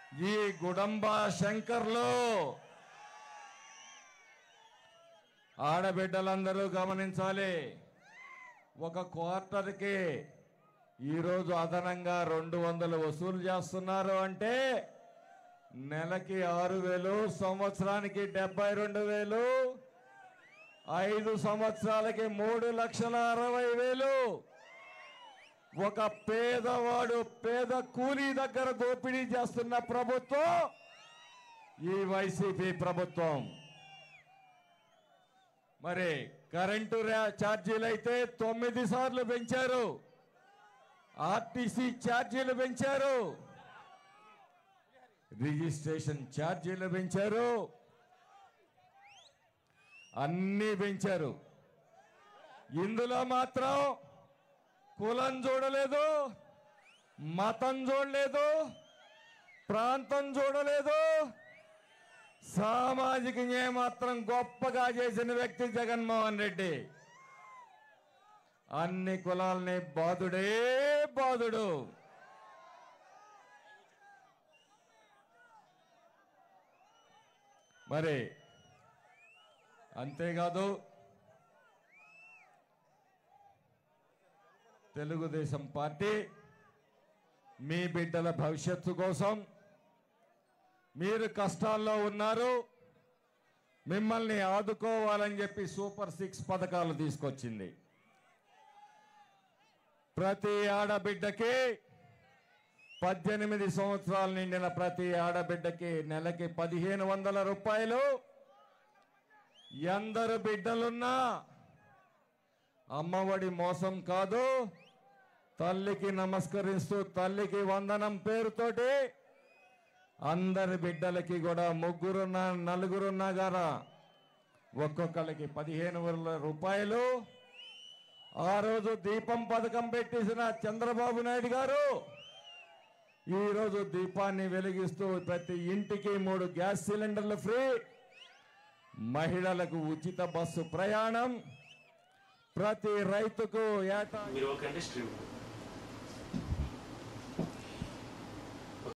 ఈ గుడంబ శంకర్లు ఆడబిడ్డలందరూ గమనించాలి ఒక క్వార్టర్కి ఈరోజు అదనంగా రెండు వందలు వసూలు చేస్తున్నారు అంటే నెలకి ఆరు వేలు సంవత్సరానికి డెబ్బై రెండు వేలు ఐదు సంవత్సరాలకి మూడు లక్షల అరవై వేలు ఒక పేదవాడు పేద కూలీ దగ్గర దోపిడీ చేస్తున్న ప్రభుత్వం ఈ వైసీపీ ప్రభుత్వం మరి కరెంటు రా- ఛార్జీలు అయితే తొమ్మిది సార్లు పెంచారు ఆర్టీసీ ఛార్జీలు పెంచారు రిజిస్ట్రేషన్ ఛార్జీలు పెంచారు అన్నీ పెంచారు ఇందులో మాత్రం కులం చూడలేదు మతం చూడలేదు ప్రాంతం చూడలేదు సామాజిక న్యాయం మాత్రం గొప్పగా చేసిన వ్యక్తి జగన్మోహన్ రెడ్డి అన్ని కులాల్ని బాధుడే బాధుడు మరి అంతేకాదు తెలుగుదేశం పార్టీ మీ బిడ్డల భవిష్యత్తు కోసం మీరు కష్టాల్లో ఉన్నారు మిమ్మల్ని ఆదుకోవాలని చెప్పి సూపర్ సిక్స్ పథకాలు తీసుకొచ్చింది ప్రతి ఆడబిడ్డకి పద్దెనిమిది సంవత్సరాలు నిండిన ప్రతి ఆడబిడ్డకి నెలకి పదిహేను వందల రూపాయలు ఎందరు బిడ్డలున్నా అమ్మఒడి మోసం కాదు తల్లికి నమస్కరిస్తూ తల్లికి వందనం పేరుతోటి అందరి బిడ్డలకి కూడా ముగ్గురున్న నలుగురున్నా గారా ఒక్కొక్కరికి పదిహేను వేల రూపాయలు ఆ రోజు దీపం పథకం పెట్టేసిన చంద్రబాబు నాయుడు గారు ఈ రోజు దీపాన్ని వెలిగిస్తూ ప్రతి ఇంటికి మూడు గ్యాస్ సిలిండర్లు ఫ్రీ మహిళలకు ఉచిత బస్సు ప్రయాణం ప్రతి రైతుకు ఏటా మీరు ఒక కంటెస్ట్